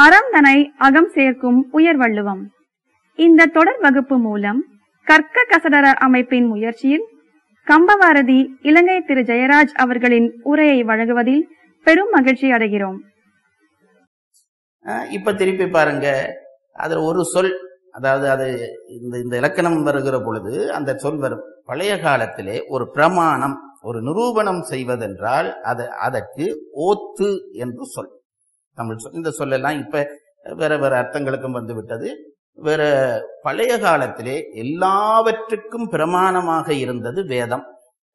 அறம் தனை அகம் சேர்க்கும் உயர்வள்ளுவம் இந்த தொடர் வகுப்பு மூலம் கற்க கசடர அமைப்பின் முயற்சியில் கம்பவாரதி இலங்கை திரு ஜெயராஜ் அவர்களின் உரையை வழங்குவதில் பெரும் மகிழ்ச்சி அடைகிறோம் அஹ் இப்ப திருப்பி பாருங்க அதுல ஒரு சொல் அதாவது அது இந்த இந்த இலக்கணம் வருகிற பொழுது அந்த சொல் வரும் பழைய காலத்திலே ஒரு பிரமாணம் ஒரு நிரூபணம் செய்வதென்றால் அது அதற்கு ஓத்து என்று சொல் தமிழ் சொல் இந்த சொல்லெல்லாம் இப்ப வேற வேற அர்த்தங்களுக்கும் வந்து விட்டது வேற பழைய காலத்திலே எல்லாவற்றுக்கும் பிரமாணமாக இருந்தது வேதம்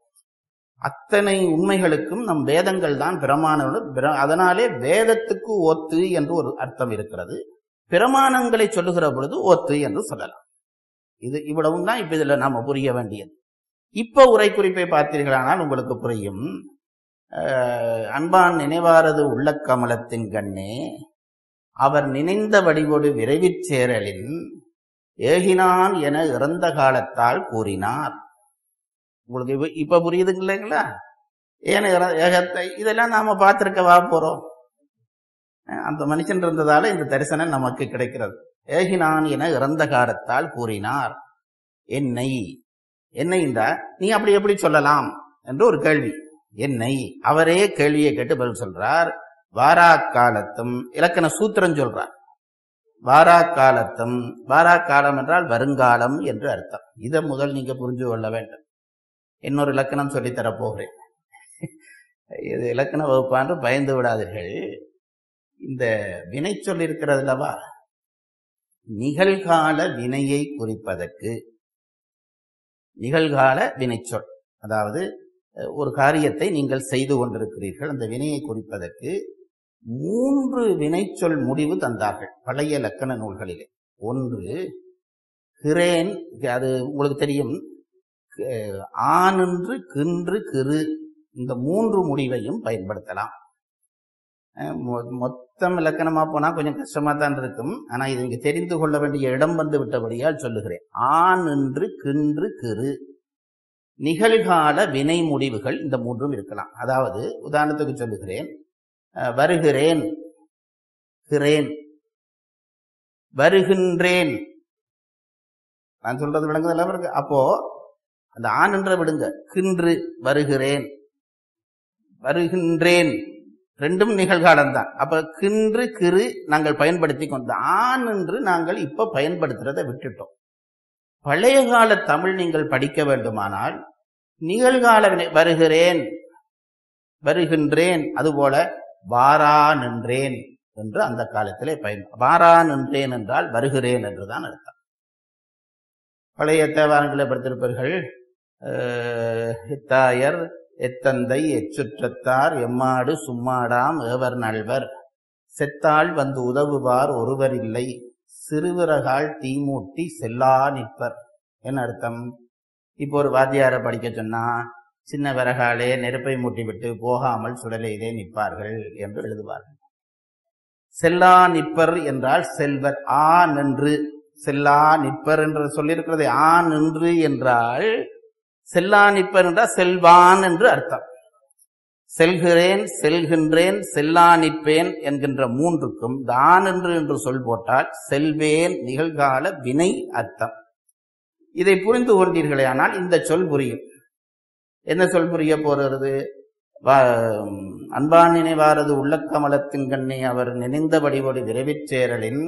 அத்தனை உண்மைகளுக்கும் நம் வேதங்கள் தான் பிரமாணம் பிர- அதனாலே வேதத்துக்கு ஓத்து என்று ஒரு அர்த்தம் இருக்கிறது பிரமாணங்களை சொல்லுகிற பொழுது ஓத்து என்று சொல்லலாம் இது இவ்வளவும் தான் இப்ப இதுல நாம புரிய வேண்டியது இப்ப உரை குறிப்பை பார்த்தீர்களானால் உங்களுக்கு புரியும் அஹ், அன்பான் நினைவாரது உள்ள கமலத்தின் கண்ணே அவர் நினைந்த வடிவோடு விரைவிற் சேரலின் ஏகினான் என இறந்த காலத்தால் கூறினார் உங்களுக்கு இப்ப- இப்ப புரியுதுங்க இல்லைங்களா ஏன இற- ஏகத்தை இதெல்லாம் நாம பார்த்திருக்கவா போறோம் அஹ் அந்த மனுஷன் இருந்ததால இந்த தரிசனம் நமக்கு கிடைக்கிறது ஏகினான் என இறந்த காலத்தால் கூறினார் என்னை என்னை இந்த நீ அப்படி எப்படி சொல்லலாம் என்று ஒரு கேள்வி என்னை அவரே கேள்வியை கேட்டு பதில் சொல்றார் வாரா காலத்தும் இலக்கண சூத்திரம் சொல்றார் வாரா காலத்தும் வாரா காலம் என்றால் வருங்காலம் என்று அர்த்தம் இதை முதல் நீங்க புரிஞ்சு கொள்ள வேண்டும் இன்னொரு இலக்கணம் சொல்லித் தரப் போகிறேன் இது இலக்கண வகுப்பான்று பயந்து விடாதீர்கள் இந்த வினை சொல் இருக்கிறது அல்லவா நிகழ்கால வினையை குறிப்பதற்கு நிகழ்கால வினைச்சொல் அதாவது அஹ், ஒரு காரியத்தை நீங்கள் செய்து கொண்டிருக்கிறீர்கள் அந்த வினையை குறிப்பதற்கு மூன்று வினைச்சொல் முடிவு தந்தார்கள் பழைய இலக்கண நூல்களிலே ஒன்று கிரேன் அது உங்களுக்கு தெரியும் அஹ், ஆனின்று கின்று கிரு இந்த மூன்று முடிவையும் பயன்படுத்தலாம் அஹ் மொ- மொத்தம் இலக்கணமா போனா கொஞ்சம் கஷ்டமா தான் இருக்கும் ஆனா இது இங்க தெரிந்து கொள்ள வேண்டிய இடம் வந்து விட்டபடியால் சொல்லுகிறேன் ஆண் என்று கின்று கிரு நிகழ்கால வினை முடிவுகள் இந்த மூன்றும் இருக்கலாம் அதாவது உதாரணத்துக்கு சொல்லுகிறேன் அஹ் வருகிறேன் கிறேன் வருகின்றேன் நான் சொல்றது விளங்குதெல்லாம் இருக்கு அப்போ அந்த ஆண் என்ற விடுங்க கின்று வருகிறேன் வருகின்றேன் ரெண்டும் நிகழ்காலம் தான் அப்ப கின்று கிரு நாங்கள் பயன்படுத்தி கொண்ட ஆண் என்று நாங்கள் இப்ப பயன்படுத்துறதை விட்டுட்டோம் பழைய கால தமிழ் நீங்கள் படிக்க வேண்டுமானால் நிகழ்கால வினை- வருகிறேன் வருகின்றேன் அதுபோல வாரா நின்றேன் என்று அந்த காலத்திலே பயன் வாரா நின்றேன் என்றால் வருகிறேன் என்றுதான் அர்த்தம் பழைய தேவாரங்களை படித்திருப்பீர்கள் அஹ், எத்தாயர் எத்தந்தை எச்சுற்றத்தார் எம்மாடு சும்மாடாம் ஏவர் நல்வர் செத்தாள் வந்து உதவுவார் ஒருவர் இல்லை சிறுவிறகால் தீமூட்டி செல்லா நிற்பர் என்ன அர்த்தம் இப்போ ஒரு வாத்தியாரை படிக்க சொன்னா சின்ன விறகாலே நெருப்பை மூட்டி விட்டு போகாமல் சுடலையிலே நிற்பார்கள் என்று எழுதுவார்கள் செல்லா நிற்பர் என்றால் செல்வர் ஆ நின்று செல்லா நிற்பர் என்று சொல்லியிருக்கிறது ஆ நின்று என்றால் செல்லா நிற்பர் என்றால் செல்வான் என்று அர்த்தம் செல்கிறேன் செல்கின்றேன் செல்லா நிற்பேன் என்கின்ற மூன்றுக்கும் தான் என்று என்று சொல் போட்டால் செல்வேன் நிகழ்கால வினை அர்த்தம் இதை புரிந்து கொண்டீர்களே ஆனால் இந்த சொல் புரியும் என்ன சொல் புரிய போறது வா- அன்பான் நினைவாரது உள்ள கமலத்தின் கண்ணே அவர் நினைந்த வடிவோடு விரைவிற் சேரலின்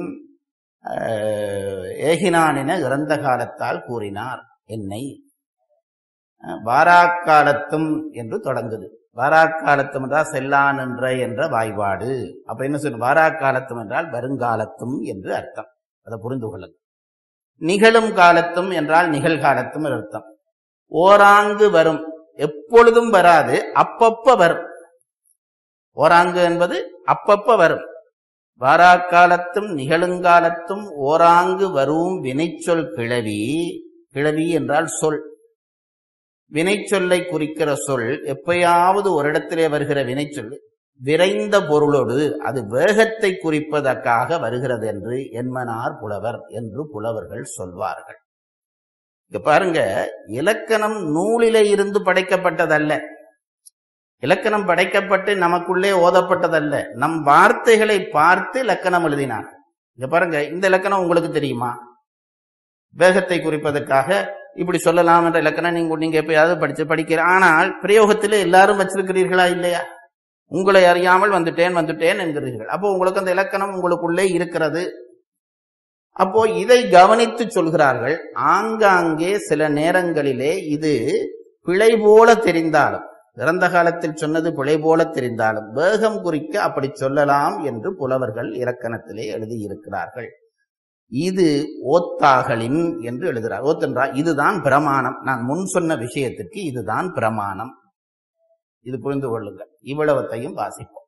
ஆஹ், ஏகினானின இறந்த காலத்தால் கூறினார் என்னை அஹ், வாராக்காலத்தும் என்று தொடங்குது வாராக்காலத்தும் என்றால் செல்லான் என்ற என்ற வாய்பாடு அப்ப என்ன சொல்லு வாராக்காலத்தும் என்றால் வருங்காலத்தும் என்று அர்த்தம் அதை புரிந்து கொள்ளுங்கள் நிகழும் காலத்தும் என்றால் நிகழ்காலத்தும் ஒரு அர்த்தம் ஓராங்கு வரும் எப்பொழுதும் வராது அப்பப்ப வரும் ஓராங்கு என்பது அப்பப்ப வரும் வாராக்காலத்தும் நிகழுங்காலத்தும் ஓராங்கு வரும் வினைச்சொல் கிளவி கிளவி என்றால் சொல் வினைச்சொல்லை குறிக்கிற சொல் எப்பயாவது ஒரு இடத்திலே வருகிற வினைச்சொல் விரைந்த பொருளோடு அது வேகத்தை குறிப்பதற்காக வருகிறது என்று என்மனார் புலவர் என்று புலவர்கள் சொல்வார்கள் இங்க பாருங்க இலக்கணம் நூலிலே இருந்து படைக்கப்பட்டதல்ல இலக்கணம் படைக்கப்பட்டு நமக்குள்ளே ஓதப்பட்டதல்ல நம் வார்த்தைகளை பார்த்து இலக்கணம் எழுதினார் இங்க பாருங்க இந்த இலக்கணம் உங்களுக்கு தெரியுமா வேகத்தை குறிப்பதற்காக இப்படி சொல்லலாம் என்ற இலக்கணம் நீங்க நீங்க எப்பயாவது படிச்சு படிக்கிற ஆனால் பிரயோகத்தில் எல்லாரும் வச்சிருக்கிறீர்களா இல்லையா உங்களை அறியாமல் வந்துட்டேன் வந்துட்டேன் என்கிறீர்கள் அப்போ உங்களுக்கு அந்த இலக்கணம் உங்களுக்குள்ளே இருக்கிறது அப்போ இதை கவனித்து சொல்கிறார்கள் ஆங்காங்கே சில நேரங்களிலே இது பிழை போல தெரிந்தாலும் இறந்த காலத்தில் சொன்னது பிழை போல தெரிந்தாலும் வேகம் குறிக்க அப்படி சொல்லலாம் என்று புலவர்கள் இலக்கணத்திலே எழுதியிருக்கிறார்கள் இது ஓத்தாகலின் என்று எழுதுகிறார் ஓத்தென்றால் இதுதான் பிரமாணம் நான் முன் சொன்ன விஷயத்திற்கு இதுதான் பிரமாணம் இது புரிந்து கொள்ளுங்கள் இவ்வளவத்தையும் வாசிப்போம்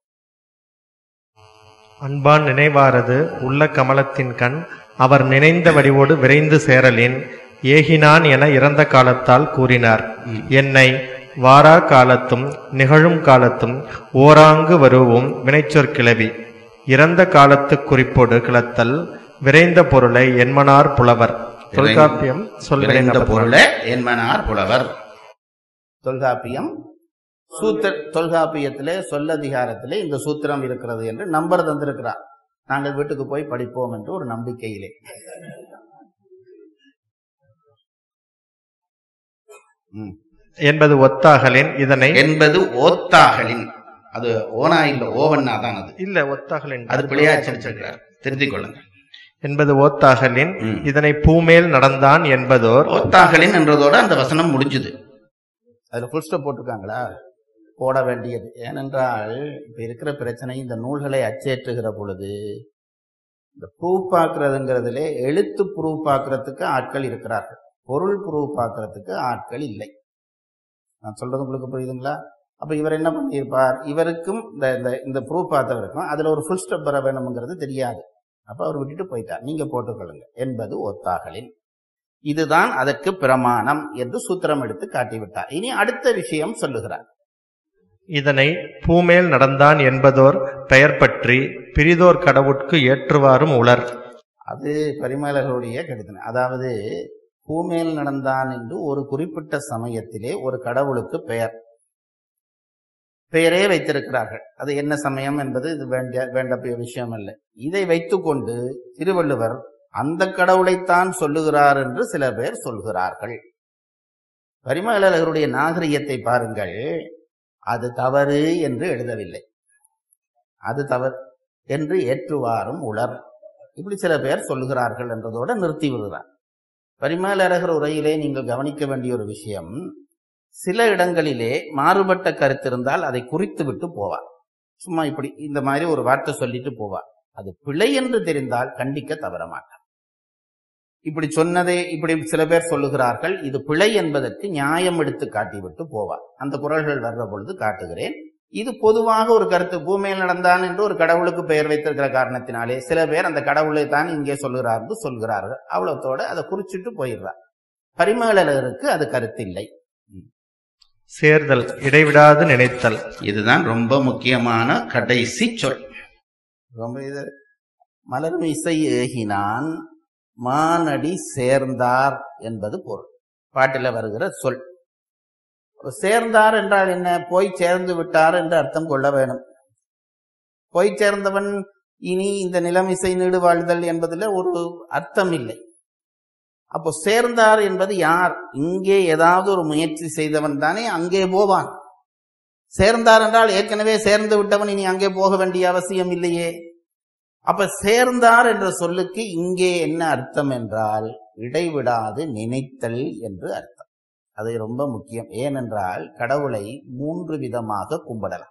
அன்பான் நினைவாரது உள்ள கமலத்தின் கண் அவர் நினைந்த வடிவோடு விரைந்து சேரலின் ஏகினான் என இறந்த காலத்தால் கூறினார் என்னை வாரா காலத்தும் நிகழும் காலத்தும் ஓராங்கு வருவும் வினைச்சொற் கிளவி இறந்த காலத்து குறிப்போடு கிளத்தல் விரைந்த பொருளை என்மனார் புலவர் தொல்காப்பியம் சொல்வினை விரைந்த நபர். பொருளை என்மனார் புலவர் தொல்காப்பியம் சூத்திர தொல்காப்பியத்திலே சொல்லதிகாரத்திலே இந்த சூத்திரம் இருக்கிறது என்று நம்பர் தந்திருக்கிறார் நாங்கள் வீட்டுக்கு போய் படிப்போம் என்று ஒரு நம்பிக்கையிலே ம். என்பது ஒத்தாகலின் இதனை என்பது ஓத்தாகலின் அது ஓனா இல்ல ஓவன்னா தான் அது இல்ல ஒத்தாகலின் அது பிள்ளையாச்சரிச்சிருக்கிறார் திருத்திக் கொள்ளுங்கள் என்பது ஓத்தாகலின் ம். இதனை பூமேல் நடந்தான் என்பதோர் ஓத்தாகலின் என்றதோட அந்த வசனம் முடிஞ்சுது அதுல ஃபுல் ஸ்டாப் போட்டிருக்காங்களா போட வேண்டியது ஏனென்றால் இப்ப இருக்கிற பிரச்சனை இந்த நூல்களை அச்சேற்றுகிற பொழுது இந்த ப்ரூஃப் பார்க்கறதுங்கிறதுலே எழுத்து ப்ரூஃப் பார்க்கறதுக்கு ஆட்கள் இருக்கிறார்கள் பொருள் ப்ரூஃப் பார்க்கறதுக்கு ஆட்கள் இல்லை நான் சொல்றது உங்களுக்கு புரியுதுங்களா அப்ப இவர் என்ன பண்ணியிருப்பார் இவருக்கும் இந்த இந்த இந்த ப்ரூஃப் பார்த்தவருக்கும் அதுல ஒரு ஃபுல் ஸ்டாப் வர வேணுங்கிறது தெரியாது அப்ப அவர் விட்டுட்டு போயிட்டார் நீங்க போட்டுக்கொள்ளுங்க என்பது ஒத்தாகலின் இதுதான் அதற்கு பிரமாணம் என்று சூத்திரம் எடுத்து காட்டிவிட்டார் இனி அடுத்த விஷயம் சொல்லுகிறார் இதனை பூமேல் நடந்தான் என்பதோர் பெயர் பற்றி பிரிதோர் கடவுட்கு ஏற்றுவாரும் உளர் அது பரிமேலர்களுடைய கடிதம் அதாவது பூமேல் நடந்தான் என்று ஒரு குறிப்பிட்ட சமயத்திலே ஒரு கடவுளுக்கு பெயர் பெயரே வைத்திருக்கிறார்கள் அது என்ன சமயம் என்பது இது வேண்டிய வேண்டிய விஷயம் அல்ல இதை வைத்துக்கொண்டு திருவள்ளுவர் அந்த கடவுளைத்தான் சொல்லுகிறார் என்று சில பேர் சொல்கிறார்கள் பரிமேலழகருடைய நாகரிகத்தை பாருங்கள் அது தவறு என்று எழுதவில்லை அது தவறு என்று ஏற்றுவாரும் உளர் இப்படி சில பேர் சொல்லுகிறார்கள் என்றதோடு நிறுத்தி விடுகிறார் பரிமேலழகர் உரையிலே நீங்கள் கவனிக்க வேண்டிய ஒரு விஷயம் சில இடங்களிலே மாறுபட்ட கருத்து இருந்தால் அதை குறித்து விட்டு போவார் சும்மா இப்படி இந்த மாதிரி ஒரு வார்த்தை சொல்லிட்டு போவார் அது பிழை என்று தெரிந்தால் கண்டிக்க தவற மாட்டார் இப்படி சொன்னதே இப்படி சில பேர் சொல்லுகிறார்கள் இது பிழை என்பதற்கு நியாயம் எடுத்து காட்டிவிட்டு போவார் அந்த குரல்கள் வர்ற பொழுது காட்டுகிறேன் இது பொதுவாக ஒரு கருத்து பூமியில் நடந்தான் என்று ஒரு கடவுளுக்கு பெயர் வைத்திருக்கிற காரணத்தினாலே சில பேர் அந்த கடவுளை தான் இங்கே சொல்கிறார் என்று சொல்கிறார்கள் அவ்வளவுத்தோட அதை குறிச்சிட்டு போயிடுறார் பரிமேலருக்கு அது கருத்தில்லை சேர்தல் இடைவிடாது நினைத்தல் இதுதான் ரொம்ப முக்கியமான கடைசி சொல் ரொம்ப இது மலரும் இசை ஏகினான் மானடி சேர்ந்தார் என்பது பொருள் பாட்டில் வருகிற சொல் சேர்ந்தார் என்றால் என்ன போய் சேர்ந்து விட்டார் என்று அர்த்தம் கொள்ள வேணும் போய் சேர்ந்தவன் இனி இந்த நிலம் இசை நீடு வாழ்தல் என்பதில் ஒரு அர்த்தம் இல்லை அப்போ சேர்ந்தார் என்பது யார் இங்கே ஏதாவது ஒரு முயற்சி செய்தவன் தானே அங்கே போவான் சேர்ந்தார் என்றால் ஏற்கனவே சேர்ந்து விட்டவன் இனி அங்கே போக வேண்டிய அவசியம் இல்லையே அப்ப சேர்ந்தார் என்ற சொல்லுக்கு இங்கே என்ன அர்த்தம் என்றால் இடைவிடாது நினைத்தல் என்று அர்த்தம் அது ரொம்ப முக்கியம் ஏனென்றால் கடவுளை மூன்று விதமாக கும்பிடலாம்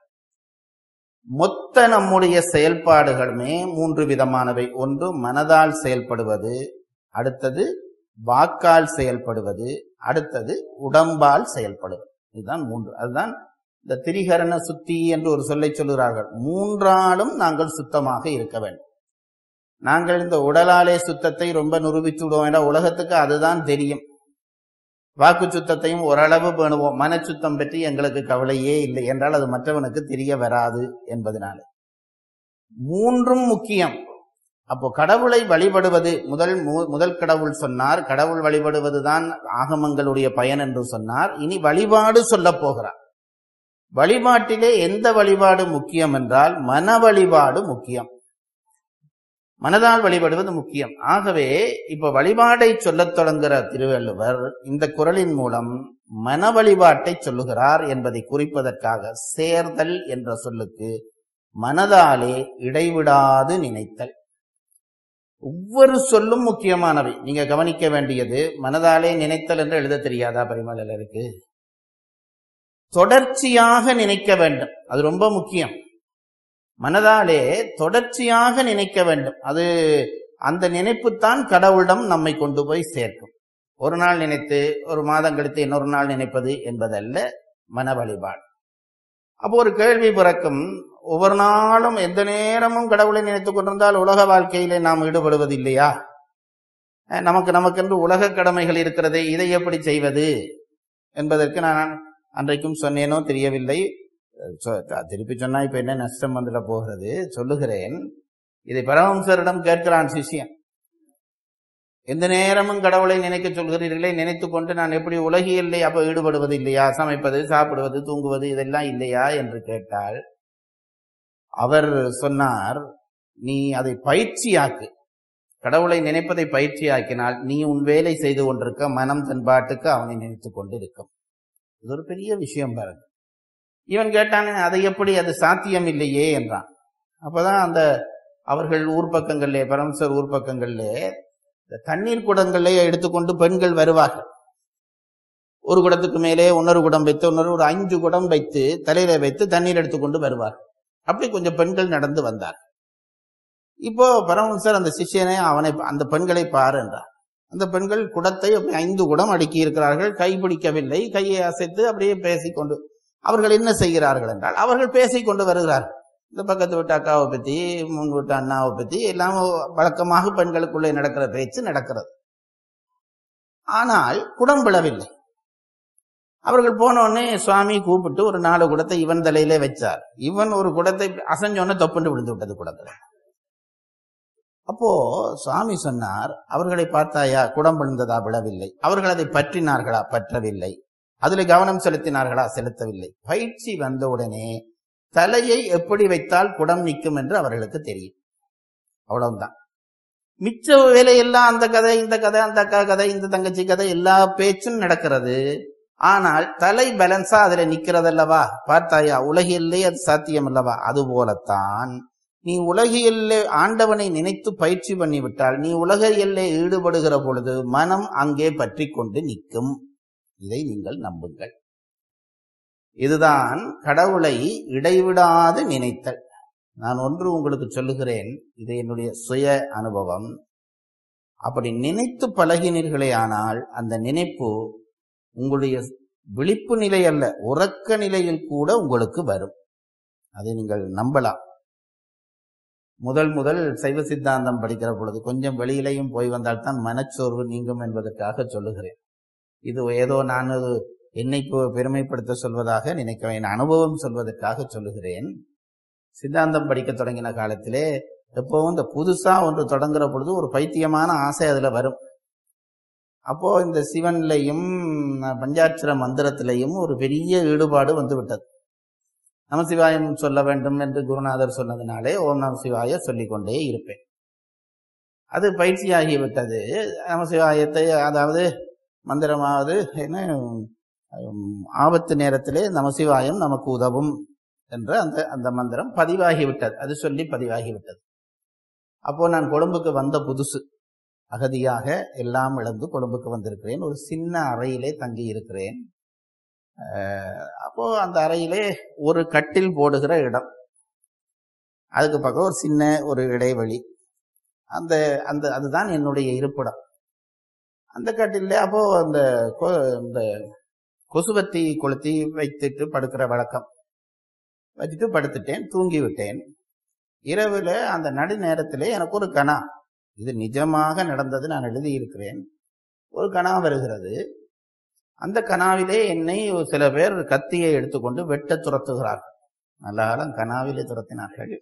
மொத்த நம்முடைய செயல்பாடுகளுமே மூன்று விதமானவை ஒன்று மனதால் செயல்படுவது அடுத்தது வாக்கால் செயல்படுவது அடுத்தது உடம்பால் செயல்படுவது இதுதான் மூன்று அதுதான் இந்த திரிகரண சுத்தி என்று ஒரு சொல்லை சொல்லுகிறார்கள் மூன்றாலும் நாங்கள் சுத்தமாக இருக்க வேண்டும் நாங்கள் இந்த உடலாலே சுத்தத்தை ரொம்ப நிரூபித்து விடுவோம் என்ற உலகத்துக்கு அதுதான் தெரியும் வாக்கு சுத்தத்தையும் ஓரளவு பேணுவோம் மனச்சுத்தம் பற்றி எங்களுக்கு கவலையே இல்லை என்றால் அது மற்றவனுக்கு தெரிய வராது என்பதனால மூன்றும் முக்கியம் அப்போ கடவுளை வழிபடுவது முதல் மு- முதல் கடவுள் சொன்னார் கடவுள் வழிபடுவதுதான் ஆகமங்களுடைய பயன் என்று சொன்னார் இனி வழிபாடு சொல்லப் போகிறார் வழிபாட்டிலே எந்த வழிபாடு முக்கியம் என்றால் மன வழிபாடு முக்கியம் மனதால் வழிபடுவது முக்கியம் ஆகவே இப்ப வழிபாடை சொல்லத் தொடங்குகிற திருவள்ளுவர் இந்த குரலின் மூலம் மன வழிபாட்டை சொல்லுகிறார் என்பதை குறிப்பதற்காக சேர்தல் என்ற சொல்லுக்கு மனதாலே இடைவிடாது நினைத்தல் ஒவ்வொரு சொல்லும் முக்கியமானவை நீங்க கவனிக்க வேண்டியது மனதாலே நினைத்தல் என்று எழுத தெரியாதா பரிமலருக்கு தொடர்ச்சியாக நினைக்க வேண்டும் அது ரொம்ப முக்கியம் மனதாலே தொடர்ச்சியாக நினைக்க வேண்டும் அது அந்த நினைப்புத்தான் கடவுளிடம் நம்மை கொண்டு போய் சேர்க்கும் ஒரு நாள் நினைத்து ஒரு மாதம் கழித்து இன்னொரு நாள் நினைப்பது என்பதல்ல மன வழிபாடு அப்போ ஒரு கேள்வி பிறக்கும் ஒவ்வொரு நாளும் எந்த நேரமும் கடவுளை நினைத்துக் கொண்டிருந்தால் உலக வாழ்க்கையிலே நாம் ஈடுபடுவது இல்லையா அஹ் நமக்கு நமக்கென்று உலக கடமைகள் இருக்கிறதே இதை எப்படி செய்வது என்பதற்கு நான் அன்றைக்கும் சொன்னேனோ தெரியவில்லை சொ- திருப்பி சொன்னா இப்ப என்ன நஷ்டம் வந்துட போகிறது சொல்லுகிறேன் இதை பரமஹம்சரிடம் கேட்கிறான் சிஷ்யன் எந்த நேரமும் கடவுளை நினைக்க சொல்கிறீர்களே நினைத்துக் கொண்டு நான் எப்படி உலகியல்லே அப்ப ஈடுபடுவது இல்லையா சமைப்பது சாப்பிடுவது தூங்குவது இதெல்லாம் இல்லையா என்று கேட்டால் அவர் சொன்னார் நீ அதை பயிற்சியாக்கு கடவுளை நினைப்பதை பயிற்சியாக்கினால் நீ உன் வேலை செய்து கொண்டிருக்க மனம் தன் பாட்டுக்கு அவனை நினைத்துக் கொண்டு இருக்கும் இது ஒரு பெரிய விஷயம் பாருங்க இவன் கேட்டான் அதை எப்படி அது சாத்தியம் இல்லையே என்றான் அப்பதான் அந்த அவர்கள் ஊர்ப்பக்கங்களிலே பரமசர் ஊர்ப்பக்கங்களிலே இந்த தண்ணீர் குடங்களை எடுத்துக்கொண்டு பெண்கள் வருவார்கள் ஒரு குடத்துக்கு மேலே இன்னொரு குடம் வைத்து இன்னொரு ஒரு அஞ்சு குடம் வைத்து தலையில வைத்து தண்ணீர் எடுத்துக்கொண்டு வருவார் அப்படி கொஞ்சம் பெண்கள் நடந்து வந்தார் இப்போ பரமஹம்சர் அந்த சிஷ்யனை அவனை அந்த பெண்களை பாரு என்றார் அந்த பெண்கள் குடத்தை அப்படி ஐந்து குடம் அடுக்கி இருக்கிறார்கள் கை பிடிக்கவில்லை கையை அசைத்து அப்படியே பேசிக்கொண்டு அவர்கள் என்ன செய்கிறார்கள் என்றால் அவர்கள் பேசிக்கொண்டு வருகிறார்கள் இந்த பக்கத்து வீட்டு அக்காவை பத்தி முன் வீட்டு அண்ணாவை பத்தி எல்லாம் வழக்கமாக பெண்களுக்குள்ளே நடக்கிற பேச்சு நடக்கிறது ஆனால் குடம் விழவில்லை அவர்கள் போன உடனே சுவாமி கூப்பிட்டு ஒரு நாலு குடத்தை இவன் தலையிலே வச்சார் இவன் ஒரு குடத்தை அசஞ்சோன்னு தொப்புண்டு விழுந்து விட்டது குடத்துல அப்போ சுவாமி சொன்னார் அவர்களை பார்த்தாயா குடம் விழுந்ததா விழவில்லை அவர்கள் அதை பற்றினார்களா பற்றவில்லை அதில் கவனம் செலுத்தினார்களா செலுத்தவில்லை பயிற்சி வந்தவுடனே தலையை எப்படி வைத்தால் குடம் நிற்கும் என்று அவர்களுக்கு தெரியும் அவ்வளவுதான் மிச்ச வேலையெல்லாம் அந்த கதை இந்த கதை அந்த அக்கா கதை இந்த தங்கச்சி கதை எல்லா பேச்சும் நடக்கிறது ஆனால் தலை பேலன்ஸா அதுல நிக்கிறதல்லவா பார்த்தாயா உலகிலே அது சாத்தியம் அல்லவா அது போலத்தான் நீ உலகியல்லே ஆண்டவனை நினைத்து பயிற்சி பண்ணிவிட்டால் நீ உலகியல்லே ஈடுபடுகிற பொழுது மனம் அங்கே பற்றி கொண்டு நிற்கும் இதை நீங்கள் நம்புங்கள் இதுதான் கடவுளை இடைவிடாது நினைத்தல் நான் ஒன்று உங்களுக்கு சொல்லுகிறேன் இது என்னுடைய சுய அனுபவம் அப்படி நினைத்து பழகினீர்களே ஆனால் அந்த நினைப்பு உங்களுடைய விழிப்பு நிலை அல்ல உறக்க நிலையில் கூட உங்களுக்கு வரும் அதை நீங்கள் நம்பலாம் முதல் முதல் சைவ சித்தாந்தம் படிக்கிற பொழுது கொஞ்சம் வெளியிலையும் போய் வந்தால்தான் மனச்சோர்வு நீங்கும் என்பதற்காக சொல்லுகிறேன் இது ஏதோ நான் ஒரு என்னை பெ- பெருமைப்படுத்த சொல்வதாக நினைக்க என் அனுபவம் சொல்வதற்காக சொல்லுகிறேன் சித்தாந்தம் படிக்க தொடங்கின காலத்திலே எப்பவும் இந்த புதுசா ஒன்று தொடங்குற பொழுது ஒரு பைத்தியமான ஆசை அதுல வரும் அப்போ இந்த சிவன்லையும் பஞ்சாட்சர மந்திரத்திலையும் ஒரு பெரிய ஈடுபாடு வந்து விட்டது நமசிவாயம் சொல்ல வேண்டும் என்று குருநாதர் சொன்னதினாலே ஓம் நம சிவாய சொல்லிக்கொண்டே இருப்பேன் அது பயிற்சியாகி விட்டது நமசிவாயத்தை அதாவது மந்திரமாவது என்ன உம், ஆபத்து நேரத்திலே நமசிவாயம் நமக்கு உதவும் என்ற அந்த அந்த மந்திரம் பதிவாகி விட்டது அது சொல்லி பதிவாகி விட்டது அப்போ நான் கொழும்புக்கு வந்த புதுசு அகதியாக எல்லாம் இழந்து கொழும்புக்கு வந்திருக்கிறேன் ஒரு சின்ன அறையிலே தங்கி இருக்கிறேன் அஹ், அப்போ அந்த அறையிலே ஒரு கட்டில் போடுகிற இடம் அதுக்கு பக்கம் ஒரு சின்ன ஒரு இடைவெளி அந்த அந்த அதுதான் என்னுடைய இருப்பிடம் அந்த கட்டிலே அப்போ அந்த கொ- இந்த கொசுவத்தி கொளுத்தி வைத்துட்டு படுக்கிற வழக்கம் வச்சுட்டு படுத்துட்டேன் தூங்கி விட்டேன் இரவுல அந்த நடு நேரத்திலே எனக்கு ஒரு கணா இது நிஜமாக நடந்தது நான் எழுதியிருக்கிறேன் ஒரு கணா வருகிறது அந்த கனாவிலே என்னை ஒரு சில பேர் கத்தியை எடுத்துக்கொண்டு வெட்ட துரத்துகிறார்கள் நல்ல காலம் கனாவிலே துரத்தினார்கள்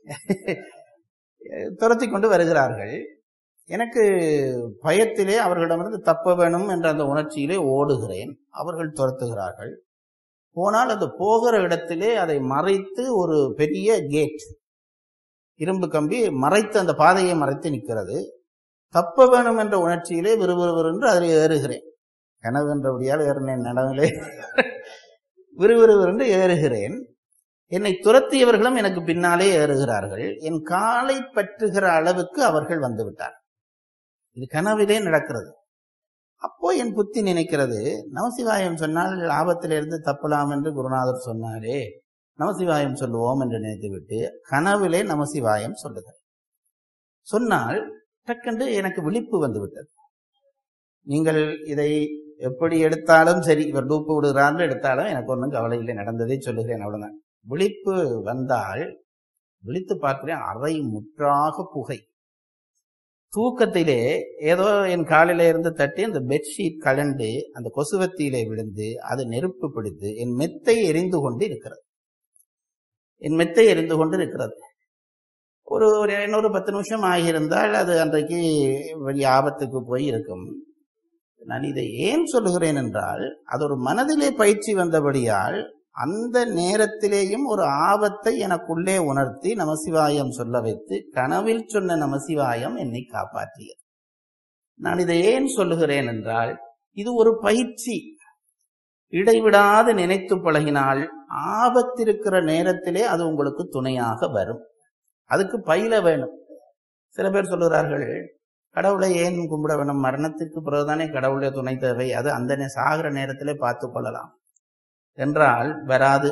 துரத்தி கொண்டு வருகிறார்கள் எனக்கு பயத்திலே அவர்களிடமிருந்து தப்ப வேணும் என்ற அந்த உணர்ச்சியிலே ஓடுகிறேன் அவர்கள் துரத்துகிறார்கள் போனால் அது போகிற இடத்திலே அதை மறைத்து ஒரு பெரிய கேட் இரும்பு கம்பி மறைத்து அந்த பாதையை மறைத்து நிற்கிறது தப்ப வேணும் என்ற உணர்ச்சியிலே விறுவிறுவிறு என்று அதில் ஏறுகிறேன் கனவு என்றபடியால் ஏறினேன் நனவிலே விறுவிறுவிறு என்று ஏறுகிறேன் என்னை துரத்தியவர்களும் எனக்கு பின்னாலே ஏறுகிறார்கள் என் காலை பற்றுகிற அளவுக்கு அவர்கள் வந்து விட்டார் இது கனவிலே நடக்கிறது அப்போ என் புத்தி நினைக்கிறது நமசிவாயம் சொன்னால் ஆபத்திலிருந்து தப்பலாம் என்று குருநாதர் சொன்னாரே நமசிவாயம் சொல்லுவோம் என்று நினைத்துவிட்டு கனவிலே நமசிவாயம் சொல்லுகிறேன் சொன்னால் டக்கென்று எனக்கு விழிப்பு வந்து விட்டது நீங்கள் இதை எப்படி எடுத்தாலும் சரி இவர் டூப்பு விடுகிறான்னு எடுத்தாலும் எனக்கு ஒன்றும் கவலை இல்லை நடந்ததை சொல்லுகிறேன் அவ்வளவுதான் விழிப்பு வந்தால் விழித்து பார்க்கிறேன் அறை முற்றாக புகை தூக்கத்திலே ஏதோ என் காலில இருந்து தட்டி அந்த பெட்ஷீட் கலண்டு அந்த கொசுவத்தியிலே விழுந்து அது நெருப்பு பிடித்து என் மெத்தை எரிந்து கொண்டு இருக்கிறது என் மெத்தை எரிந்து கொண்டு இருக்கிறது ஒரு ஒரு இன்னொரு பத்து நிமிஷம் ஆகியிருந்தால் அது அன்றைக்கு வெளி ஆபத்துக்கு போய் இருக்கும் நான் இதை ஏன் சொல்லுகிறேன் என்றால் அது ஒரு மனதிலே பயிற்சி வந்தபடியால் அந்த நேரத்திலேயும் ஒரு ஆபத்தை எனக்குள்ளே உணர்த்தி நமசிவாயம் சொல்ல வைத்து கனவில் சொன்ன நமசிவாயம் என்னை காப்பாற்றியது நான் இதை ஏன் சொல்லுகிறேன் என்றால் இது ஒரு பயிற்சி இடைவிடாது நினைத்து பழகினால் ஆபத்திருக்கிற நேரத்திலே அது உங்களுக்கு துணையாக வரும் அதுக்கு பயில வேணும் சில பேர் சொல்லுகிறார்கள் கடவுளை ஏன் கும்பிட வேணும் மரணத்திற்கு பிறகுதானே கடவுளுடைய துணை தேவை அது அந்த நே- சாகிற நேரத்திலே பார்த்து கொள்ளலாம் என்றால் வராது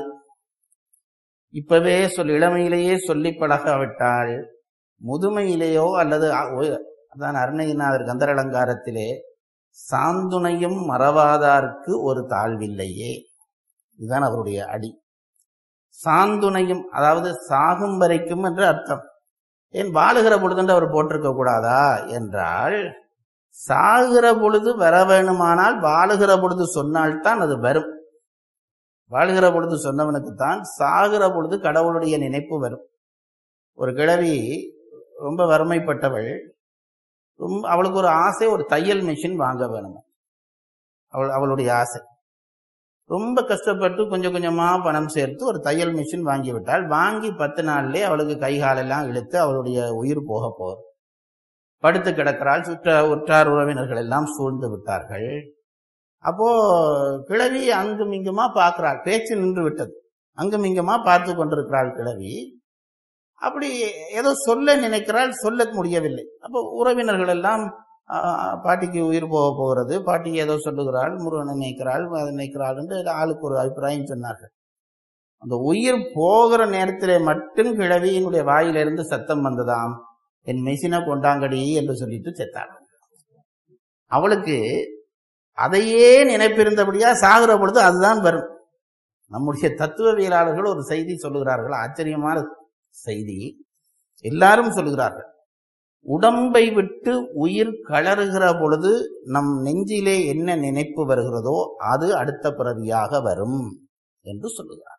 இப்பவே சொல் இளமையிலேயே சொல்லி பழகாவிட்டால் முதுமையிலேயோ அல்லது அ- ஒ- அதான் அருணகிரிநாதர் கந்தர் அலங்காரத்திலே சாந்துணையும் மறவாதார்க்கு ஒரு தாழ்வில்லையே இதுதான் அவருடைய அடி சாந்துணையும் அதாவது சாகும் வரைக்கும் என்று அர்த்தம் ஏன் வாழுகிற பொழுது அவர் போட்டிருக்க கூடாதா என்றால் சாகிற பொழுது வர வேணுமானால் வாழுகிற பொழுது சொன்னால்தான் அது வரும் வாழுகிற பொழுது சொன்னவனுக்கு தான் சாகிற பொழுது கடவுளுடைய நினைப்பு வரும் ஒரு கிழவி ரொம்ப வறுமைப்பட்டவள் ரொம்ப அவளுக்கு ஒரு ஆசை ஒரு தையல் மிஷின் வாங்க வேணும் அவள் அவளுடைய ஆசை ரொம்ப கஷ்டப்பட்டு கொஞ்சம் கொஞ்சமா பணம் சேர்த்து ஒரு தையல் மிஷின் வாங்கி விட்டாள் வாங்கி பத்து நாள்லயே அவளுக்கு கை காலெல்லாம் இழுத்து அவளுடைய உயிர் போக போகுது படுத்து கிடக்கிறாள் சுற்ற உற்றார் உறவினர்கள் எல்லாம் சூழ்ந்து விட்டார்கள் அப்போ கிழவி அங்கும் இங்குமா பார்க்கிறாள் பேச்சு நின்று விட்டது அங்கும் இங்குமா பார்த்து கொண்டிருக்கிறாள் கிழவி அப்படி ஏதோ சொல்ல நினைக்கிறாள் சொல்ல முடியவில்லை அப்போ உறவினர்கள் எல்லாம் ஆ, பாட்டிக்கு உயிர் போக போகிறது பாட்டி ஏதோ சொல்லுகிறாள் முருகனை நினைக்கிறாள் அதை நினைக்கிறாள் என்று ஆளுக்கு ஒரு அபிப்பிராயம் சொன்னார்கள் அந்த உயிர் போகிற நேரத்திலே மட்டும் கிழவியினுடைய வாயிலிருந்து சத்தம் வந்ததாம் என் மெஷினை கொண்டாங்கடி என்று சொல்லிட்டு செத்தாள் அவளுக்கு அதையே நினைப்பிருந்தபடியா சாகிற பொழுது அதுதான் வரும் நம்முடைய தத்துவவியலாளர்கள் ஒரு செய்தி சொல்லுகிறார்கள் ஆச்சரியமான செய்தி எல்லாரும் சொல்லுகிறார்கள் உடம்பை விட்டு உயிர் கலறுகிற பொழுது நம் நெஞ்சிலே என்ன நினைப்பு வருகிறதோ அது அடுத்த பிறவியாக வரும் என்று சொல்லுகிறார்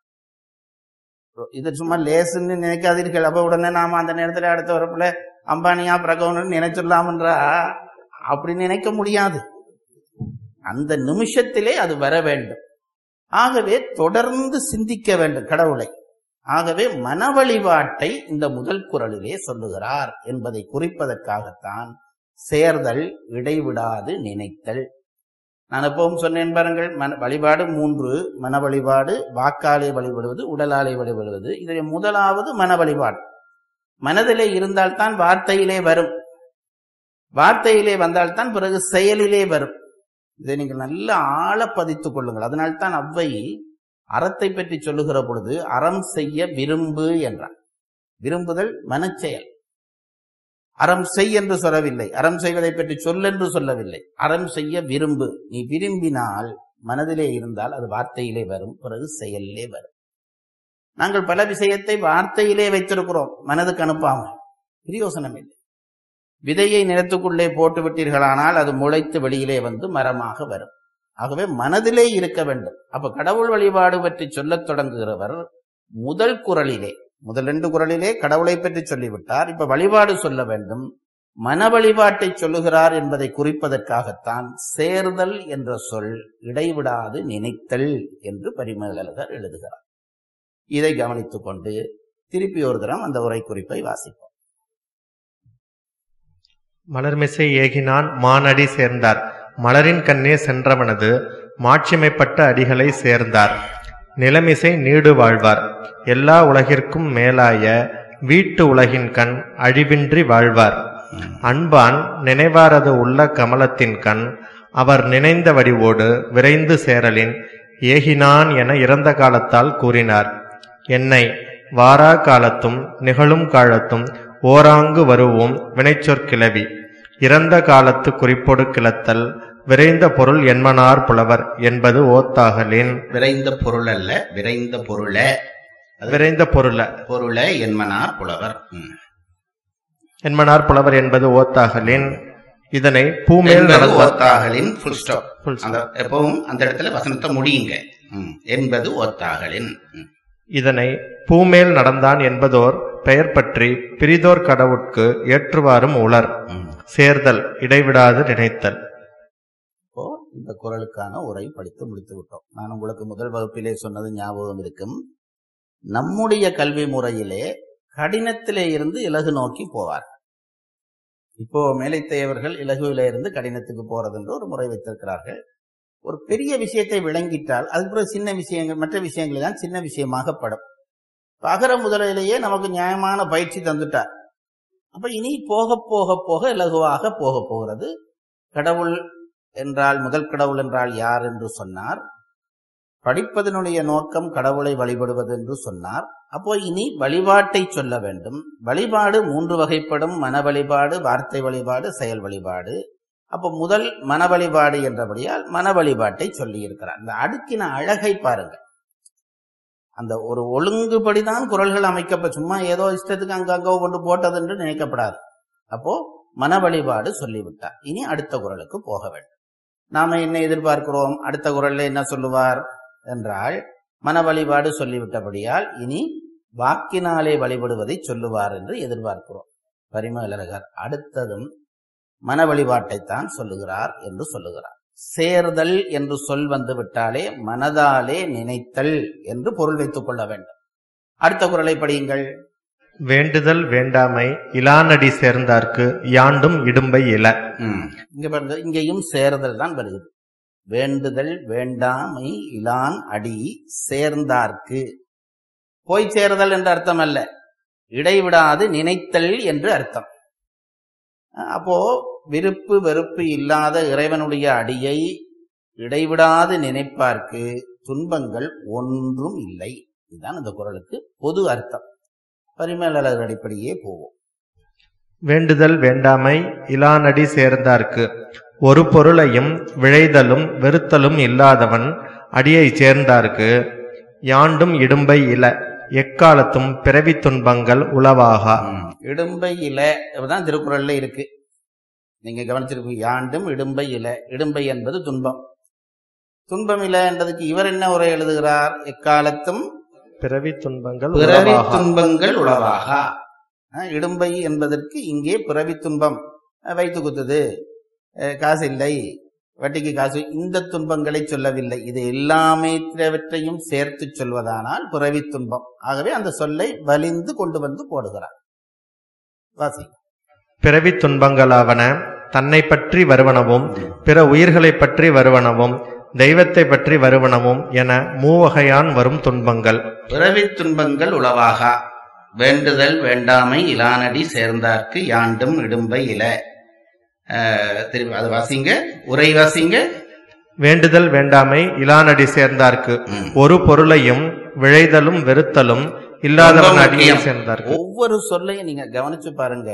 இது சும்மா லேசுன்னு நினைக்காதீர்கள் அப்ப உடனே நாம அந்த நேரத்துல அடுத்த வரப்புல அம்பானியா பிரகவன் நினைச்சிடலாம்ன்றா அப்படி நினைக்க முடியாது அந்த நிமிஷத்திலே அது வர வேண்டும் ஆகவே தொடர்ந்து சிந்திக்க வேண்டும் கடவுளை ஆகவே மன வழிபாட்டை இந்த முதல் குரலிலே சொல்லுகிறார் என்பதை குறிப்பதற்காகத்தான் சேர்தல் இடைவிடாது நினைத்தல் நான் எப்பவும் சொன்னேன் பாருங்கள் மன வழிபாடு மூன்று மன வழிபாடு வாக்காலே வழிபடுவது உடலாலே வழிபடுவது இதில் முதலாவது மன வழிபாடு மனதிலே இருந்தால்தான் வார்த்தையிலே வரும் வார்த்தையிலே வந்தால்தான் பிறகு செயலிலே வரும் இதை நீங்கள் நல்ல ஆழ பதித்துக் கொள்ளுங்கள் அதனால்தான் அவ்வை அறத்தை பற்றி சொல்லுகிற பொழுது அறம் செய்ய விரும்பு என்றார் விரும்புதல் மனச்செயல் அறம் செய் என்று சொல்லவில்லை அறம் செய்வதை பற்றி சொல்லென்று சொல்லவில்லை அறம் செய்ய விரும்பு நீ விரும்பினால் மனதிலே இருந்தால் அது வார்த்தையிலே வரும் பிறகு செயலிலே வரும் நாங்கள் பல விஷயத்தை வார்த்தையிலே வைத்திருக்கிறோம் மனதுக்கு அனுப்பாமல் பிரயோசனம் இல்லை விதையை நிலத்துக்குள்ளே போட்டு விட்டீர்களானால் அது முளைத்து வெளியிலே வந்து மரமாக வரும் ஆகவே மனதிலே இருக்க வேண்டும் அப்ப கடவுள் வழிபாடு பற்றி சொல்லத் தொடங்குகிறவர் முதல் குரலிலே முதல் ரெண்டு குரலிலே கடவுளை பற்றி சொல்லிவிட்டார் இப்ப வழிபாடு சொல்ல வேண்டும் மன வழிபாட்டை சொல்லுகிறார் என்பதை குறிப்பதற்காகத்தான் சேர்தல் என்ற சொல் இடைவிடாது நினைத்தல் என்று பரிமேலழகர் எழுதுகிறார் இதை கவனித்துக் கொண்டு திருப்பி ஒரு தரம் அந்த உரை குறிப்பை வாசிப்போம் மலர்மிசை ஏகினான் மானடி சேர்ந்தார் மலரின் கண்ணே சென்றவனது மாட்சிமைப்பட்ட அடிகளை சேர்ந்தார் நிலமிசை நீடு வாழ்வார் எல்லா உலகிற்கும் மேலாய வீட்டு உலகின் கண் அழிவின்றி வாழ்வார் அன்பான் நினைவாரது உள்ள கமலத்தின் கண் அவர் நினைந்த வடிவோடு விரைந்து சேரலின் ஏகினான் என இறந்த காலத்தால் கூறினார் என்னை வாரா காலத்தும் நிகழும் காலத்தும் ஓராங்கு வருவோம் வினைச்சொற் கிளவி இறந்த காலத்து குறிப்பொடு கிளத்தல் விரைந்த பொருள் என்மனார் புலவர் என்பது ஓத்தாகலின் விரைந்த பொருள் அல்ல விரைந்த பொருள விரைந்த பொருள பொருள என்மனார் புலவர் ம். என்மனார் புலவர் என்பது ஓத்தாகலின் இதனை பூமேல் என்பது நடந்த ஓத்தாகலின் full stop. Full stop. அந்த எப்பவும் அந்த இடத்துல வசனத்தை முடியுங்க ம். என்பது ஓத்தாகலின் ம். இதனை பூமேல் நடந்தான் என்பதோர் பெயர் பற்றி பிரிதோர் கடவுட்கு ஏற்றுவாரும் உளர் ம். சேர்தல் இடைவிடாது நினைத்தல் இப்போ இந்த குரலுக்கான உரை படித்து முடித்து விட்டோம் நான் உங்களுக்கு முதல் வகுப்பிலே சொன்னது ஞாபகம் இருக்கும் நம்முடைய கல்வி முறையிலே கடினத்திலே இருந்து இலகு நோக்கி போவார் இப்போ மேலைத்தையவர்கள் இலகுவிலே இருந்து கடினத்துக்கு போறது என்று ஒரு முறை வைத்திருக்கிறார்கள் ஒரு பெரிய விஷயத்தை விளங்கிட்டால் அதுக்கு பிறகு சின்ன விஷயங்கள் மற்ற விஷயங்கள் தான் சின்ன விஷயமாகப்படும் இப்ப அகர முதலிலேயே நமக்கு நியாயமான பயிற்சி தந்துட்டார் அப்ப இனி போக போக போக இலகுவாக போக போகிறது கடவுள் என்றால் முதல் கடவுள் என்றால் யார் என்று சொன்னார் படிப்பதனுடைய நோக்கம் கடவுளை வழிபடுவது என்று சொன்னார் அப்போ இனி வழிபாட்டை சொல்ல வேண்டும் வழிபாடு மூன்று வகைப்படும் மன வழிபாடு வார்த்தை வழிபாடு செயல் வழிபாடு அப்போ முதல் மன வழிபாடு என்றபடியால் மன வழிபாட்டை சொல்லி இருக்கிறார் இந்த அடுக்கின அழகை பாருங்க அந்த ஒரு ஒழுங்குபடிதான் குரல்கள் அமைக்கப்ப சும்மா ஏதோ இஷ்டத்துக்கு அங்கங்க கொண்டு போட்டது என்று நினைக்கப்படாது அப்போ மன வழிபாடு சொல்லிவிட்டார் இனி அடுத்த குரலுக்கு போக வேண்டும் நாம என்ன எதிர்பார்க்கிறோம் அடுத்த குரல்ல என்ன சொல்லுவார் என்றால் மன வழிபாடு சொல்லிவிட்டபடியால் இனி வாக்கினாலே வழிபடுவதை சொல்லுவார் என்று எதிர்பார்க்கிறோம் பரிமேலழகர் அடுத்ததும் மன வழிபாட்டைத்தான் சொல்லுகிறார் என்று சொல்லுகிறார் சேர்தல் என்று சொல் வந்து விட்டாலே மனதாலே நினைத்தல் என்று பொருள் வைத்துக் கொள்ள வேண்டும் அடுத்த குரலை படியுங்கள் வேண்டுதல் வேண்டாமை இலானடி சேர்ந்தார்க்கு யாண்டும் இடும்பை இல ம். இங்க பாருங்க இங்கேயும் சேருதல் தான் வருகிறது வேண்டுதல் வேண்டாமை இலான் அடி சேர்ந்தார்க்கு போய் சேருதல் என்ற அர்த்தம் அல்ல இடைவிடாது நினைத்தல் என்று அர்த்தம் அப்போ விருப்பு வெறுப்பு இல்லாத இறைவனுடைய அடியை இடைவிடாது நினைப்பார்க்கு துன்பங்கள் ஒன்றும் இல்லை இதுதான் இந்த குரலுக்கு பொது அர்த்தம் பரிமேலழகர் அடிப்படையே போவோம் வேண்டுதல் வேண்டாமை இலானடி சேர்ந்தார்க்கு ஒரு பொருளையும் விழைதலும் வெறுத்தலும் இல்லாதவன் அடியைச் சேர்ந்தார்க்கு யாண்டும் இடும்பை இல எக்காலத்தும் பிறவி துன்பங்கள் உளவாகா ம். இடும்பை இல தான் திருக்குறள்ல இருக்கு நீங்க கவனிச்சிருப்பீங்க யாண்டும் இடும்பை இல இடும்பை என்பது துன்பம் துன்பம் இல என்றதுக்கு இவர் என்ன உரை எழுதுகிறார் எக்காலத்தும் பிறவி துன்பங்கள் பிறவி உளவாகா துன்பங்கள் உளவாகா அஹ், இடும்பை என்பதற்கு இங்கே பிறவி துன்பம் அஹ், வயிற்று குத்துது அஹ், காசு இல்லை வட்டிக்கு காசு இந்த துன்பங்களை சொல்லவில்லை இது எல்லாமே திரவற்றையும் சேர்த்து சொல்வதானால் பிறவி துன்பம் ஆகவே அந்த சொல்லை வலிந்து கொண்டு வந்து போடுகிறார் வாசி பிறவி துன்பங்களாவன தன்னை பற்றி வருவனவும் பிற உயிர்களைப் பற்றி வருவனவும் தெய்வத்தை பற்றி வருவனவும் என மூவகையான் வரும் துன்பங்கள் பிறவி துன்பங்கள் உளவாகா வேண்டுதல் வேண்டாமை இலானடி சேர்ந்தார்க்கு யாண்டும் இடும்பை இல அஹ், திருப்பி அது வாசிங்க உரை வாசிங்க வேண்டுதல் வேண்டாமை இலானடி சேர்ந்தார்க்கு ம். ஒரு பொருளையும் விழைதலும் வெறுத்தலும் இல்லாதவன் ரொம்ப அடியை முக்கியம். சேர்ந்தார்க்கு ஒவ்வொரு சொல்லையும் நீங்க கவனிச்சு பாருங்க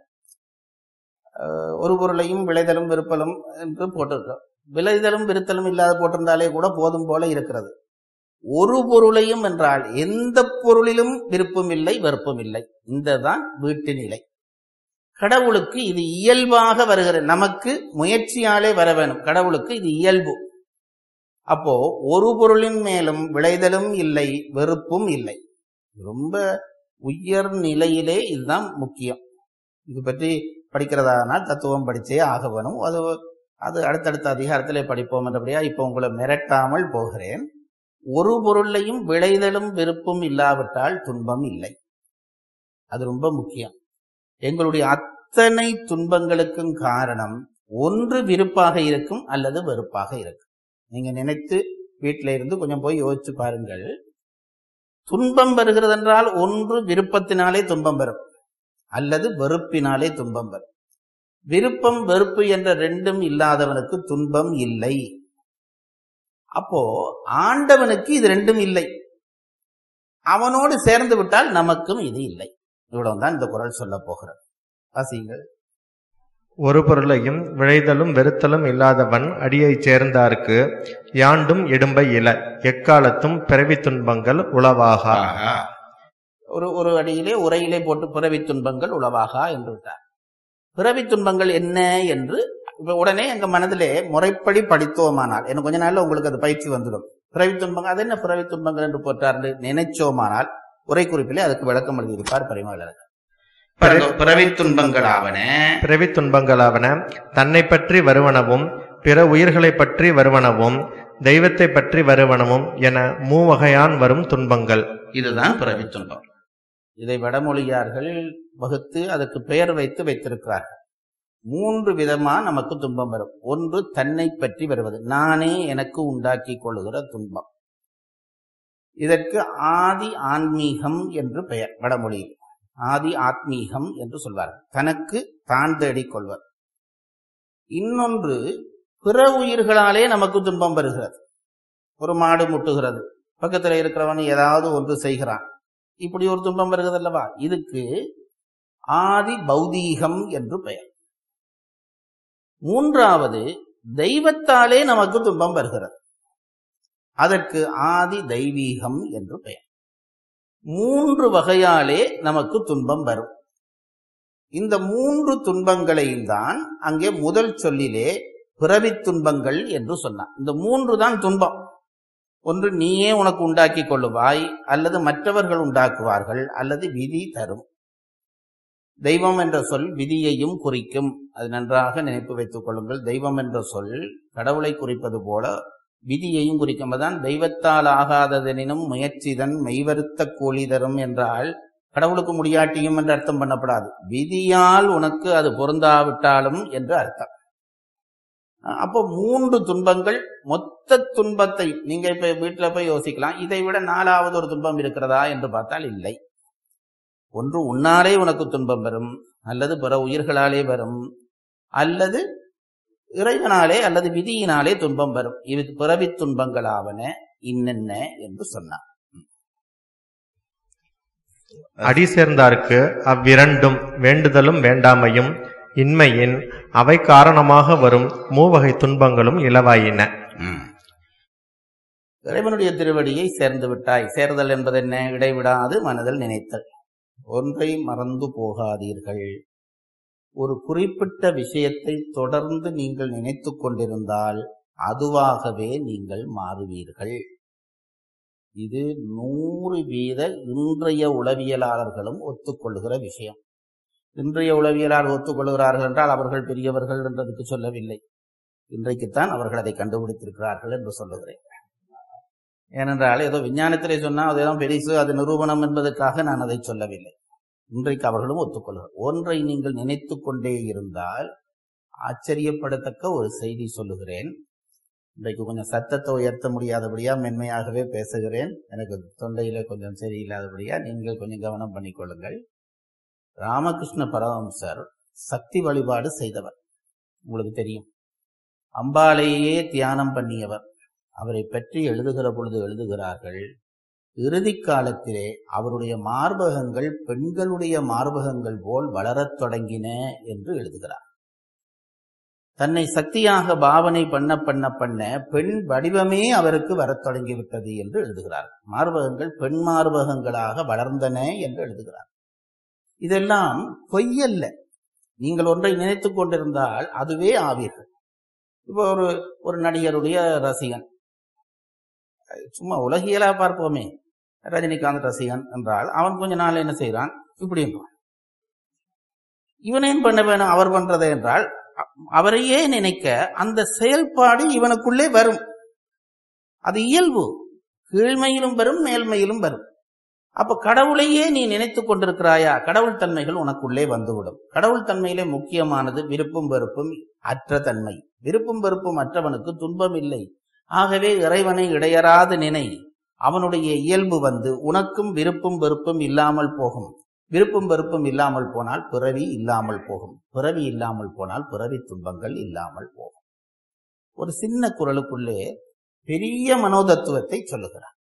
அஹ், ஒரு பொருளையும் விளைதலும் விருப்பலும் என்று போட்டிருக்கோம் விளைதலும் விருத்தலும் இல்லாத போட்டிருந்தாலே கூட போதும் போல இருக்கிறது ஒரு பொருளையும் என்றால் எந்த பொருளிலும் விருப்பம் இல்லை வெறுப்பும் இல்லை இந்த தான் வீட்டு நிலை கடவுளுக்கு இது இயல்பாக வருகிறது நமக்கு முயற்சியாலே வர வேணும் கடவுளுக்கு இது இயல்பு அப்போ ஒரு பொருளின் மேலும் விளைதலும் இல்லை வெறுப்பும் இல்லை ரொம்ப உயர் நிலையிலே இதுதான் முக்கியம் இது பற்றி படிக்கிறதானால் தத்துவம் படிச்சே ஆக வேணும் அது அது அடுத்தடுத்த அதிகாரத்திலே படிப்போம் என்றபடியா இப்போ உங்களை மிரட்டாமல் போகிறேன் ஒரு பொருளையும் விளைதலும் விருப்பம் இல்லாவிட்டால் துன்பம் இல்லை அது ரொம்ப முக்கியம் எங்களுடைய அத்தனை துன்பங்களுக்கும் காரணம் ஒன்று விருப்பாக இருக்கும் அல்லது வெறுப்பாக இருக்கும் நீங்க நினைத்து வீட்டில இருந்து கொஞ்சம் போய் யோசிச்சு பாருங்கள் துன்பம் வருகிறது என்றால் ஒன்று விருப்பத்தினாலே துன்பம் வரும் அல்லது வெறுப்பினாலே துன்பம் வரும் விருப்பம் வெறுப்பு என்ற ரெண்டும் இல்லாதவனுக்கு துன்பம் இல்லை அப்போ ஆண்டவனுக்கு இது ரெண்டும் இல்லை அவனோடு சேர்ந்து விட்டால் நமக்கும் இது இல்லை இவ்வளவுதான் இந்த குரல் சொல்ல போகிறது வாசியுங்கள் ஒரு பொருளையும் விழைதலும் வெறுத்தலும் இல்லாதவன் அடியைச் சேர்ந்தார்க்கு யாண்டும் இடும்பை இல எக்காலத்தும் பிறவி துன்பங்கள் உளவாகா ஒரு ஒரு அடியிலே உரையிலே போட்டு பிறவி துன்பங்கள் உளவாகா என்று விட்டார் பிறவி துன்பங்கள் என்ன என்று இப்ப உடனே எங்க மனதிலே முறைப்படி படித்தோமானால் எனக்கு கொஞ்ச நாள்ல உங்களுக்கு அது பயிற்சி வந்துடும் பிறவி துன்பங்கள் அது என்ன பிறவி துன்பங்கள் என்று போட்டார் நினைச்சோமானால் உரை குறிப்பிலே அதுக்கு விளக்கம் எழுதியிருப்பார் பரிமாளர் பிறவி துன்பங்கள் ஆவன பிறவி துன்பங்களாவன தன்னை பற்றி வருவனவும் பிற உயிர்களைப் பற்றி வருவனவும் தெய்வத்தைப் பற்றி வருவனவும் என மூவகையான் வரும் துன்பங்கள் இதுதான் பிறவி துன்பம் இதை வடமொழியார்கள் வகுத்து அதற்கு பெயர் வைத்து வைத்திருக்கிறார்கள் மூன்று விதமா நமக்கு துன்பம் வரும் ஒன்று தன்னை பற்றி வருவது நானே எனக்கு உண்டாக்கி கொள்ளுகிற துன்பம் இதற்கு ஆதி ஆன்மீகம் என்று பெயர் வடமொழியில் ஆதி ஆத்மீகம் என்று சொல்வார்கள் தனக்கு தான் தேடிக் கொள்வர் இன்னொன்று பிற உயிர்களாலே நமக்கு துன்பம் வருகிறது ஒரு மாடு முட்டுகிறது பக்கத்தில் இருக்கிறவன் ஏதாவது ஒன்று செய்கிறான் இப்படி ஒரு துன்பம் வருகிறது அல்லவா இதுக்கு ஆதி பௌதீகம் என்று பெயர் மூன்றாவது தெய்வத்தாலே நமக்கு துன்பம் வருகிறது அதற்கு ஆதி தெய்வீகம் என்று பெயர் மூன்று வகையாலே நமக்கு துன்பம் வரும் இந்த மூன்று துன்பங்களையும் தான் அங்கே முதல் சொல்லிலே பிறவி துன்பங்கள் என்று சொன்னான் இந்த மூன்று தான் துன்பம் ஒன்று நீயே உனக்கு உண்டாக்கி கொள்ளுவாய் அல்லது மற்றவர்கள் உண்டாக்குவார்கள் அல்லது விதி தரும் தெய்வம் என்ற சொல் விதியையும் குறிக்கும் அது நன்றாக நினைப்பு வைத்துக் கொள்ளுங்கள் தெய்வம் என்ற சொல் கடவுளை குறிப்பது போல விதியையும் குறிக்கும் அதான் தெய்வத்தால் ஆகாததெனினும் முயற்சிதன் மெய்வருத்த கூலி தரும் என்றால் கடவுளுக்கு முடியாட்டியும் என்று அர்த்தம் பண்ணப்படாது விதியால் உனக்கு அது பொருந்தாவிட்டாலும் என்று அர்த்தம் அப்போ மூன்று துன்பங்கள் மொத்த துன்பத்தை நீங்க இப்ப வீட்டுல போய் யோசிக்கலாம் இதை விட நாலாவது ஒரு துன்பம் இருக்கிறதா என்று பார்த்தால் இல்லை ஒன்று உன்னாலே உனக்கு துன்பம் வரும் அல்லது பிற உயிர்களாலே வரும் அல்லது இறைவனாலே அல்லது விதியினாலே துன்பம் வரும் இது பிறவி துன்பங்களாவன இன்னென்ன என்று சொன்னார் அடி சேர்ந்தார்க்கு அவ்விரண்டும் வேண்டுதலும் வேண்டாமையும் இன்மையின் அவை காரணமாக வரும் மூவகை துன்பங்களும் இலவாயின இறைவனுடைய திருவடியை சேர்ந்து விட்டாய் சேர்தல் என்பது என்ன இடைவிடாது மனதில் நினைத்தல் ஒன்றை மறந்து போகாதீர்கள் ஒரு குறிப்பிட்ட விஷயத்தை தொடர்ந்து நீங்கள் நினைத்து கொண்டிருந்தால் அதுவாகவே நீங்கள் மாறுவீர்கள் இது நூறு வீத இன்றைய உளவியலாளர்களும் ஒத்துக்கொள்ளுகிற விஷயம் இன்றைய உளவியலாளர் ஒத்துக்கொள்கிறார்கள் என்றால் அவர்கள் பெரியவர்கள் என்றதுக்கு சொல்லவில்லை இன்றைக்குத்தான் அவர்கள் அதை கண்டுபிடித்திருக்கிறார்கள் என்று சொல்லுகிறேன் ஏனென்றால் ஏதோ விஞ்ஞானத்திலே சொன்னால் அதுதான் பெரிசு அது நிரூபணம் என்பதற்காக நான் அதை சொல்லவில்லை இன்றைக்கு அவர்களும் ஒத்துக்கொள்கிறார் ஒன்றை நீங்கள் நினைத்து கொண்டே இருந்தால் ஆச்சரியப்படத்தக்க ஒரு செய்தி சொல்லுகிறேன் இன்றைக்கு கொஞ்சம் சத்தத்தை உயர்த்த முடியாதபடியா மென்மையாகவே பேசுகிறேன் எனக்கு தொண்டையில கொஞ்சம் சரியில்லாதபடியா நீங்கள் கொஞ்சம் கவனம் பண்ணிக்கொள்ளுங்கள் ராமகிருஷ்ண பரமஹம்சர் சக்தி வழிபாடு செய்தவர் உங்களுக்கு தெரியும் அம்பாளையே தியானம் பண்ணியவர் அவரை பற்றி எழுதுகிற பொழுது எழுதுகிறார்கள் இறுதி காலத்திலே அவருடைய மார்பகங்கள் பெண்களுடைய மார்பகங்கள் போல் வளரத் தொடங்கின என்று எழுதுகிறார் தன்னை சக்தியாக பாவனை பண்ண பண்ண பண்ண பெண் வடிவமே அவருக்கு வரத் தொடங்கிவிட்டது என்று எழுதுகிறார் மார்பகங்கள் பெண் மார்பகங்களாக வளர்ந்தன என்று எழுதுகிறார் இதெல்லாம் பொய்யல்ல நீங்கள் ஒன்றை நினைத்துக் கொண்டிருந்தால் அதுவே ஆவீர்கள் இப்போ ஒரு ஒரு நடிகருடைய ரசிகன் சும்மா உலகியலா பார்ப்போமே ரஜினிகாந்த் ரசிகன் என்றால் அவன் கொஞ்ச நாள் என்ன செய்யறான் இப்படி இவன் ஏன் பண்ண வேணும் அவர் பண்றதை என்றால் அ- அவரையே நினைக்க அந்த செயல்பாடு இவனுக்குள்ளே வரும் அது இயல்பு கீழ்மையிலும் வரும் மேல்மையிலும் வரும் அப்ப கடவுளையே நீ நினைத்துக் கொண்டிருக்கிறாயா கடவுள் தன்மைகள் உனக்குள்ளே வந்துவிடும் கடவுள் தன்மையிலே முக்கியமானது விருப்பும் வெறுப்பும் அற்ற தன்மை விருப்பும் வெறுப்பும் அற்றவனுக்கு துன்பம் இல்லை ஆகவே இறைவனை இடையறாது நினை அவனுடைய இயல்பு வந்து உனக்கும் விருப்பும் வெறுப்பும் இல்லாமல் போகும் விருப்பும் வெறுப்பும் இல்லாமல் போனால் பிறவி இல்லாமல் போகும் பிறவி இல்லாமல் போனால் பிறவி துன்பங்கள் இல்லாமல் போகும் ஒரு சின்ன குரலுக்குள்ளே பெரிய மனோதத்துவத்தை சொல்லுகிறார்